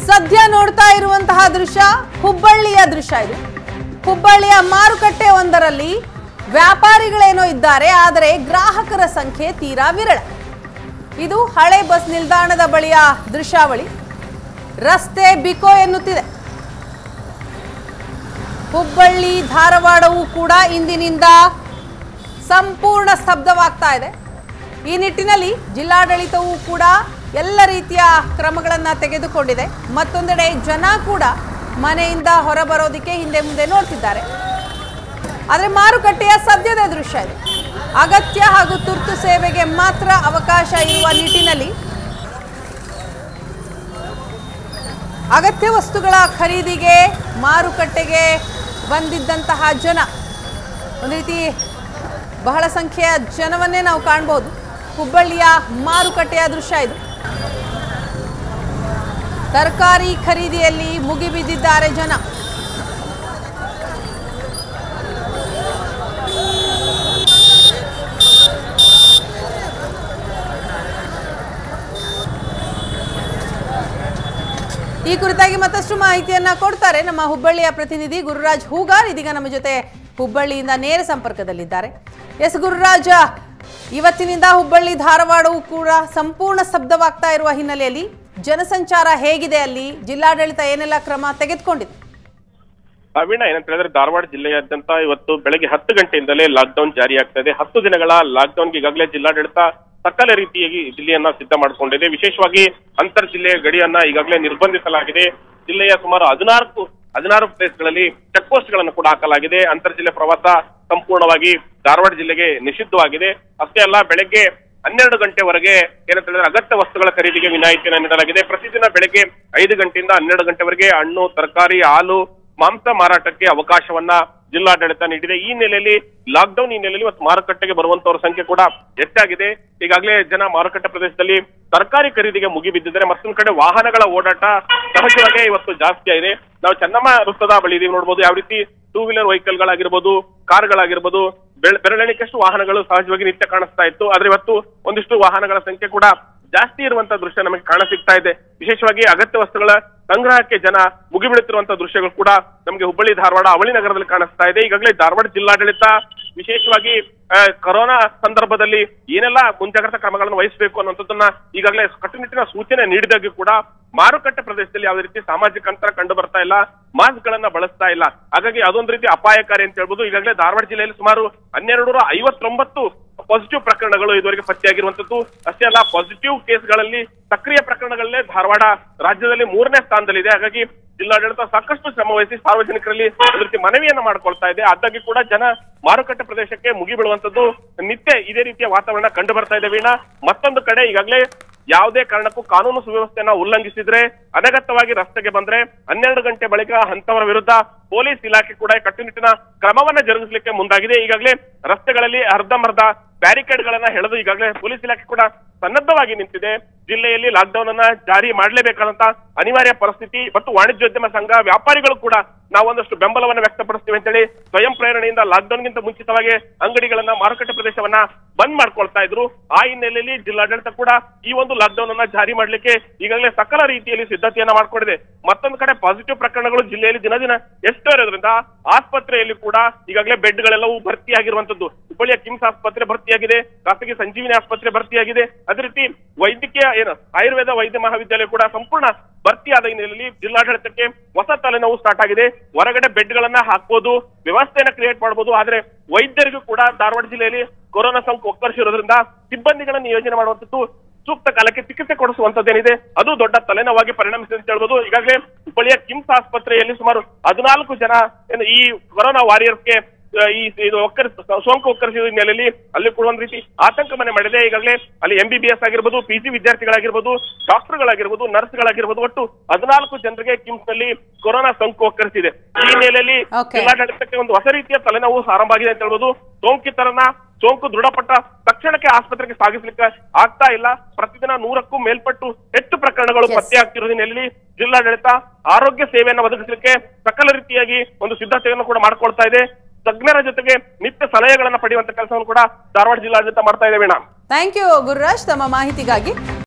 ಸದ್ಯ ನೋಡ್ತಾ ಇರುವಂತಹ ದೃಶ್ಯ ಹುಬ್ಬಳ್ಳಿಯ ದೃಶ್ಯ ಇದು ಹುಬ್ಬಳ್ಳಿಯ ಮಾರುಕಟ್ಟೆ ಒಂದರಲ್ಲಿ ವ್ಯಾಪಾರಿಗಳೇನೋ ಇದ್ದಾರೆ ಆದರೆ ಗ್ರಾಹಕರ ಸಂಖ್ಯೆ ತೀರಾ ವಿರಳ ಇದು ಹಳೆ ಬಸ್ ನಿಲ್ದಾಣದ ಬಳಿಯ ದೃಶ್ಯಾವಳಿ ರಸ್ತೆ ಬಿಕೋ ಎನ್ನುತ್ತಿದೆ ಹುಬ್ಬಳ್ಳಿ ಧಾರವಾಡವೂ ಕೂಡ ಇಂದಿನಿಂದ ಸಂಪೂರ್ಣ ಸ್ತಬ್ಧವಾಗ್ತಾ ಇದೆ ಈ ನಿಟ್ಟಿನಲ್ಲಿ ಜಿಲ್ಲಾಡಳಿತವೂ ಕೂಡ ಎಲ್ಲ ರೀತಿಯ ಕ್ರಮಗಳನ್ನು ತೆಗೆದುಕೊಂಡಿದೆ ಮತ್ತೊಂದೆಡೆ ಜನ ಕೂಡ ಮನೆಯಿಂದ ಹೊರಬರೋದಕ್ಕೆ ಹಿಂದೆ ಮುಂದೆ ನೋಡ್ತಿದ್ದಾರೆ ಆದರೆ ಮಾರುಕಟ್ಟೆಯ ಸದ್ಯದ ದೃಶ್ಯ ಇದು ಅಗತ್ಯ ಹಾಗೂ ತುರ್ತು ಸೇವೆಗೆ ಮಾತ್ರ ಅವಕಾಶ ಇರುವ ನಿಟ್ಟಿನಲ್ಲಿ ಅಗತ್ಯ ವಸ್ತುಗಳ ಖರೀದಿಗೆ ಮಾರುಕಟ್ಟೆಗೆ ಬಂದಿದ್ದಂತಹ ಜನ ಒಂದು ರೀತಿ ಬಹಳ ಸಂಖ್ಯೆಯ ಜನವನ್ನೇ ನಾವು ಕಾಣ್ಬೋದು ಹುಬ್ಬಳ್ಳಿಯ ಮಾರುಕಟ್ಟೆಯ ದೃಶ್ಯ ಇದು ತರಕಾರಿ ಖರೀದಿಯಲ್ಲಿ ಮುಗಿಬಿದ್ದಿದ್ದಾರೆ ಜನ ಈ ಕುರಿತಾಗಿ ಮತ್ತಷ್ಟು ಮಾಹಿತಿಯನ್ನ ಕೊಡ್ತಾರೆ ನಮ್ಮ ಹುಬ್ಬಳ್ಳಿಯ ಪ್ರತಿನಿಧಿ ಗುರುರಾಜ್ ಹೂಗಾರ್ ಇದೀಗ ನಮ್ಮ ಜೊತೆ ಹುಬ್ಬಳ್ಳಿಯಿಂದ ನೇರ ಸಂಪರ್ಕದಲ್ಲಿದ್ದಾರೆ ಎಸ್ ಗುರುರಾಜ ಇವತ್ತಿನಿಂದ ಹುಬ್ಬಳ್ಳಿ ಧಾರವಾಡವು ಕೂಡ ಸಂಪೂರ್ಣ ಸ್ತಬ್ಧವಾಗ್ತಾ ಇರುವ ಹಿನ್ನೆಲೆಯಲ್ಲಿ ಜನಸಂಚಾರ ಹೇಗಿದೆ ಅಲ್ಲಿ ಜಿಲ್ಲಾಡಳಿತ ಏನೆಲ್ಲ ಕ್ರಮ ತೆಗೆದುಕೊಂಡಿದೆ ಅವಿಣ ಏನಂತ ಹೇಳಿದ್ರೆ ಧಾರವಾಡ ಜಿಲ್ಲೆಯಾದ್ಯಂತ ಇವತ್ತು ಬೆಳಗ್ಗೆ ಹತ್ತು ಗಂಟೆಯಿಂದಲೇ ಲಾಕ್ಡೌನ್ ಜಾರಿ ಆಗ್ತಾ ಇದೆ ಹತ್ತು ದಿನಗಳ ಲಾಕ್ಡೌನ್ಗೆ ಈಗಾಗಲೇ ಜಿಲ್ಲಾಡಳಿತ ಸಕಲ ರೀತಿಯಾಗಿ ಜಿಲ್ಲೆಯನ್ನ ಸಿದ್ಧ ಮಾಡಿಕೊಂಡಿದೆ ವಿಶೇಷವಾಗಿ ಅಂತರ್ ಜಿಲ್ಲೆಯ ಗಡಿಯನ್ನ ಈಗಾಗಲೇ ನಿರ್ಬಂಧಿಸಲಾಗಿದೆ ಜಿಲ್ಲೆಯ ಸುಮಾರು ಹದಿನಾಲ್ಕು ಹದಿನಾರು ಪ್ಲೇಸ್ಗಳಲ್ಲಿ ಚೆಕ್ ಪೋಸ್ಟ್ ಗಳನ್ನು ಕೂಡ ಹಾಕಲಾಗಿದೆ ಅಂತರ್ ಜಿಲ್ಲೆ ಪ್ರವಾಸ ಸಂಪೂರ್ಣವಾಗಿ ಧಾರವಾಡ ಜಿಲ್ಲೆಗೆ ನಿಷಿದ್ಧವಾಗಿದೆ ಅಷ್ಟೇ ಅಲ್ಲ ಬೆಳಗ್ಗೆ ಹನ್ನೆರಡು ಗಂಟೆವರೆಗೆ ಏನಂತ ಹೇಳಿದ್ರೆ ಅಗತ್ಯ ವಸ್ತುಗಳ ಖರೀದಿಗೆ ವಿನಾಯಿತಿಯನ್ನು ನೀಡಲಾಗಿದೆ ಪ್ರತಿದಿನ ಬೆಳಗ್ಗೆ ಐದು ಗಂಟೆಯಿಂದ ಹನ್ನೆರಡು ಗಂಟೆವರೆಗೆ ಹಣ್ಣು ತರಕಾರಿ ಹಾಲು ಮಾಂಸ ಮಾರಾಟಕ್ಕೆ ಅವಕಾಶವನ್ನ ಜಿಲ್ಲಾಡಳಿತ ನೀಡಿದೆ ಈ ನೆಲೆಯಲ್ಲಿ ಲಾಕ್ಡೌನ್ ಈ ನೆಲೆಯಲ್ಲಿ ಇವತ್ತು ಮಾರುಕಟ್ಟೆಗೆ ಬರುವಂತವರ ಸಂಖ್ಯೆ ಕೂಡ ಹೆಚ್ಚಾಗಿದೆ ಈಗಾಗಲೇ ಜನ ಮಾರುಕಟ್ಟೆ ಪ್ರದೇಶದಲ್ಲಿ ತರಕಾರಿ ಖರೀದಿಗೆ ಮುಗಿಬಿದ್ದಿದ್ದಾರೆ ಮತ್ತೊಂದು ಕಡೆ ವಾಹನಗಳ ಓಡಾಟ ಸಹಜವಾಗಿ ಇವತ್ತು ಜಾಸ್ತಿ ಆಗಿದೆ ನಾವು ಚೆನ್ನಮ್ಮ ವೃತ್ತದ ಬಳಿ ಇದೀವಿ ನೋಡ್ಬೋದು ಯಾವ ರೀತಿ ಟೂ ವೀಲರ್ ವೆಹಿಕಲ್ ಗಳಾಗಿರ್ಬೋದು ಕಾರ್ಗಳಾಗಿರ್ಬೋದು ಬೆಳ- ಬೆರಳೆಣಿಕೆಷ್ಟು ವಾಹನಗಳು ಸಹಜವಾಗಿ ನಿತ್ಯ ಕಾಣಿಸ್ತಾ ಇತ್ತು ಆದ್ರೆ ಇವತ್ತು ಒಂದಿಷ್ಟು ವಾಹನಗಳ ಸಂಖ್ಯೆ ಕೂಡ ಜಾಸ್ತಿ ಇರುವಂತ ದೃಶ್ಯ ನಮಗೆ ಕಾಣ ಸಿಗ್ತಾ ಇದೆ ವಿಶೇಷವಾಗಿ ಅಗತ್ಯ ವಸ್ತುಗಳ ಸಂಗ್ರಹಕ್ಕೆ ಜನ ಮುಗಿಬೀಳುತ್ತಿರುವಂತಹ ದೃಶ್ಯಗಳು ಕೂಡ ನಮಗೆ ಹುಬ್ಬಳ್ಳಿ ಧಾರವಾಡ ಅವಳಿ ನಗರದಲ್ಲಿ ಕಾಣಿಸ್ತಾ ಇದೆ ಈಗಾಗಲೇ ಧಾರವಾಡ ಜಿಲ್ಲಾಡಳಿತ ವಿಶೇಷವಾಗಿ ಆ, ಕೊರೋನಾ ಸಂದರ್ಭದಲ್ಲಿ ಏನೆಲ್ಲ ಮುಂಜಾಗ್ರತಾ ಕ್ರಮಗಳನ್ನು ವಹಿಸಬೇಕು ಅನ್ನೋಂಥದ್ದನ್ನ ಈಗಾಗಲೇ ಕಟ್ಟುನಿಟ್ಟಿನ ಸೂಚನೆ ನೀಡಿದಾಗ್ಯೂ ಕೂಡ ಮಾರುಕಟ್ಟೆ ಪ್ರದೇಶದಲ್ಲಿ ಯಾವುದೇ ರೀತಿ ಸಾಮಾಜಿಕ ಅಂತರ ಕಂಡು ಬರ್ತಾ ಇಲ್ಲ ಮಾಸ್ಕ್ ಗಳನ್ನ ಬಳಸ್ತಾ ಇಲ್ಲ ಹಾಗಾಗಿ ಅದೊಂದು ರೀತಿ ಅಪಾಯಕಾರಿ ಅಂತ ಹೇಳ್ಬೋದು ಈಗಾಗಲೇ ಧಾರವಾಡ ಜಿಲ್ಲೆಯಲ್ಲಿ ಸುಮಾರು ಹನ್ನೆರಡು ನೂರ ಐವತ್ತೊಂಬತ್ತು ಪಾಸಿಟಿವ್ ಪ್ರಕರಣಗಳು ಇದುವರೆಗೆ ಪತ್ತೆಯಾಗಿರುವಂತದ್ದು ಅಷ್ಟೇ ಅಲ್ಲ ಪಾಸಿಟಿವ್ ಕೇಸ್ಗಳಲ್ಲಿ ಸಕ್ರಿಯ ಪ್ರಕರಣಗಳಲ್ಲೇ ಧಾರವಾಡ ರಾಜ್ಯದಲ್ಲಿ ಮೂರನೇ ಸ್ಥಾನದಲ್ಲಿದೆ ಹಾಗಾಗಿ ಜಿಲ್ಲಾಡಳಿತ ಸಾಕಷ್ಟು ಶ್ರಮ ವಹಿಸಿ ಸಾರ್ವಜನಿಕರಲ್ಲಿ ಒಂದು ರೀತಿ ಮನವಿಯನ್ನ ಮಾಡ್ಕೊಳ್ತಾ ಇದೆ ಆದಾಗಿ ಕೂಡ ಜನ ಮಾರುಕಟ್ಟೆ ಪ್ರದೇಶಕ್ಕೆ ಮುಗಿಬೀಳುವಂತದ್ದು ನಿತ್ಯ ಇದೇ ರೀತಿಯ ವಾತಾವರಣ ಕಂಡು ಬರ್ತಾ ಇದೆ ವೀಣಾ ಮತ್ತೊಂದು ಕಡೆ ಈಗಾಗಲೇ ಯಾವುದೇ ಕಾರಣಕ್ಕೂ ಕಾನೂನು ಸುವ್ಯವಸ್ಥೆಯನ್ನ ಉಲ್ಲಂಘಿಸಿದ್ರೆ ಅನಗತ್ಯವಾಗಿ ರಸ್ತೆಗೆ ಬಂದ್ರೆ ಹನ್ನೆರಡು ಗಂಟೆ ಬಳಿಕ ಅಂತವರ ವಿರುದ್ಧ ಪೊಲೀಸ್ ಇಲಾಖೆ ಕೂಡ ಕಟ್ಟುನಿಟ್ಟಿನ ಕ್ರಮವನ್ನ ಜರುಗಿಸಲಿಕ್ಕೆ ಮುಂದಾಗಿದೆ ಈಗಾಗಲೇ ರಸ್ತೆಗಳಲ್ಲಿ ಅರ್ಧಂಬರ್ಧ ಬ್ಯಾರಿಕೇಡ್ ಗಳನ್ನ ಎಳೆದು ಈಗಾಗಲೇ ಪೊಲೀಸ್ ಇಲಾಖೆ ಕೂಡ ಸನ್ನದ್ಧವಾಗಿ ನಿಂತಿದೆ ಜಿಲ್ಲೆಯಲ್ಲಿ ಲಾಕ್ಡೌನ್ ಅನ್ನ ಜಾರಿ ಮಾಡಲೇಬೇಕಾದಂತ ಅನಿವಾರ್ಯ ಪರಿಸ್ಥಿತಿ ಮತ್ತು ವಾಣಿಜ್ಯೋದ್ಯಮ ಸಂಘ ವ್ಯಾಪಾರಿಗಳು ಕೂಡ ನಾವೊಂದಷ್ಟು ಬೆಂಬಲವನ್ನ ವ್ಯಕ್ತಪಡಿಸ್ತೀವಿ ಅಂತೇಳಿ ಸ್ವಯಂ ಪ್ರೇರಣೆಯಿಂದ ಲಾಕ್ಡೌನ್ ಗಿಂತ ಮುಂಚಿತವಾಗಿ ಅಂಗಡಿಗಳನ್ನ ಮಾರುಕಟ್ಟೆ ಪ್ರದೇಶವನ್ನ ಬಂದ್ ಮಾಡ್ಕೊಳ್ತಾ ಇದ್ರು ಆ ಹಿನ್ನೆಲೆಯಲ್ಲಿ ಜಿಲ್ಲಾಡಳಿತ ಕೂಡ ಈ ಒಂದು ಲಾಕ್ಡೌನ್ ಅನ್ನ ಜಾರಿ ಮಾಡ್ಲಿಕ್ಕೆ ಈಗಾಗಲೇ ಸಕಲ ರೀತಿಯಲ್ಲಿ ಸಿದ್ಧತೆಯನ್ನ ಮಾಡ್ಕೊಂಡಿದೆ ಮತ್ತೊಂದು ಕಡೆ ಪಾಸಿಟಿವ್ ಪ್ರಕರಣಗಳು ಜಿಲ್ಲೆಯಲ್ಲಿ ದಿನ ದಿನ ಎಷ್ಟು ಇರೋದ್ರಿಂದ ಆಸ್ಪತ್ರೆಯಲ್ಲಿ ಕೂಡ ಈಗಾಗಲೇ ಬೆಡ್ಗಳೆಲ್ಲವೂ ಭರ್ತಿಯಾಗಿರುವಂತದ್ದು ಹುಬ್ಬಳ್ಳಿಯ ಕಿಮ್ಸ್ ಆಸ್ಪತ್ರೆ ಭರ್ತಿಯಾಗಿದೆ ಖಾಸಗಿ ಸಂಜೀವಿನಿ ಆಸ್ಪತ್ರೆ ಭರ್ತಿಯಾಗಿದೆ ಅದೇ ರೀತಿ ವೈದ್ಯಕೀಯ ಏನು ಆಯುರ್ವೇದ ವೈದ್ಯ ಮಹಾವಿದ್ಯಾಲಯ ಕೂಡ ಸಂಪೂರ್ಣ ಭರ್ತಿಯಾದ ಹಿನ್ನೆಲೆಯಲ್ಲಿ ಜಿಲ್ಲಾಡಳಿತಕ್ಕೆ ಹೊಸ ತಲೆನೋವು ಸ್ಟಾರ್ಟ್ ಆಗಿದೆ ಹೊರಗಡೆ ಬೆಡ್ ಗಳನ್ನ ಹಾಕ್ಬೋದು ವ್ಯವಸ್ಥೆಯನ್ನ ಕ್ರಿಯೇಟ್ ಮಾಡಬಹುದು ಆದ್ರೆ ವೈದ್ಯರಿಗೂ ಕೂಡ ಧಾರವಾಡ ಜಿಲ್ಲೆಯಲ್ಲಿ ಕೊರೋನಾ ಸೋಂಕು ಒಕ್ಕರಿಸಿರೋದ್ರಿಂದ ಸಿಬ್ಬಂದಿಗಳನ್ನ ನಿಯೋಜನೆ ಮಾಡುವಂತದ್ದು ಸೂಕ್ತ ಕಾಲಕ್ಕೆ ಚಿಕಿತ್ಸೆ ಕೊಡಿಸುವಂತದ್ದೇನಿದೆ ಅದು ದೊಡ್ಡ ತಲೆನೋವಾಗಿ ಪರಿಣಮಿಸಿದೆ ಅಂತ ಹೇಳ್ಬೋದು ಈಗಾಗಲೇ ಹುಬ್ಬಳ್ಳಿಯ ಕಿಮ್ಸ್ ಆಸ್ಪತ್ರೆಯಲ್ಲಿ ಸುಮಾರು ಹದಿನಾಲ್ಕು ಜನ ಏನು ಈ ಕೊರೋನಾ ವಾರಿಯರ್ಸ್ಗೆ ಆ, ಈ ಇದು ಒಕ್ಕರ್ ಸೋಂಕು ಒಕ್ಕರಿಸಿದ ಹಿನ್ನೆಲೆಯಲ್ಲಿ ಅಲ್ಲಿ ಕೂಡ ಒಂದ್ ರೀತಿ ಆತಂಕ ಮನೆ ಮಾಡಿದೆ ಈಗಾಗಲೇ ಅಲ್ಲಿ ಎಂ ಬಿ ಬಿ ಎಸ್ ಆಗಿರ್ಬೋದು ಪಿ ಜಿ ವಿದ್ಯಾರ್ಥಿಗಳಾಗಿರ್ಬೋದು ಡಾಕ್ಟರ್ಗಳಾಗಿರ್ಬೋದು ನರ್ಸ್ಗಳಾಗಿರ್ಬೋದು ಒಟ್ಟು ಹದಿನಾಲ್ಕು ಜನರಿಗೆ ಕಿಮ್ಸ್ ನಲ್ಲಿ ಕೊರೋನಾ ಸೋಂಕು ಒಕ್ಕರಿಸಿದೆ ಈ ಹಿನ್ನೆಲೆಯಲ್ಲಿ Okay. ಜಿಲ್ಲಾಡಳಿತಕ್ಕೆ ಒಂದು ಹೊಸ ರೀತಿಯ ತಲೆನೋವು ಆರಂಭ ಆಗಿದೆ ಅಂತ ಹೇಳ್ಬೋದು ಸೋಂಕಿತರನ್ನ ಸೋಂಕು ದೃಢಪಟ್ಟ ತಕ್ಷಣಕ್ಕೆ ಆಸ್ಪತ್ರೆಗೆ ಸಾಗಿಸ್ಲಿಕ್ಕೆ ಆಗ್ತಾ ಇಲ್ಲ ಪ್ರತಿದಿನ ನೂರಕ್ಕೂ ಮೇಲ್ಪಟ್ಟು ಹೆಚ್ಚು ಪ್ರಕರಣಗಳು Yes. ಪತ್ತೆ ಆಗ್ತಿರೋ ಹಿನ್ನೆಲೆಯಲ್ಲಿ ಜಿಲ್ಲಾಡಳಿತ ಆರೋಗ್ಯ ಸೇವೆಯನ್ನು ಒದಗಿಸಲಿಕ್ಕೆ ಸಕಲ ರೀತಿಯಾಗಿ ಒಂದು ಸಿದ್ಧತೆಯನ್ನು ಕೂಡ ಮಾಡ್ಕೊಳ್ತಾ ಇದೆ ತಜ್ಞರ ಜೊತೆಗೆ ನಿತ್ಯ ಸಲಹೆಗಳನ್ನ ಪಡೆಯುವಂತ ಕೆಲಸವನ್ನು ಕೂಡ ಧಾರವಾಡ ಜಿಲ್ಲಾಡಳಿತ ಮಾಡ್ತಾ ಇದೆ ವೀಣಾ ಥ್ಯಾಂಕ್ ಯು ಗುರುರಾಜ್ ತಮ್ಮ ಮಾಹಿತಿಗಾಗಿ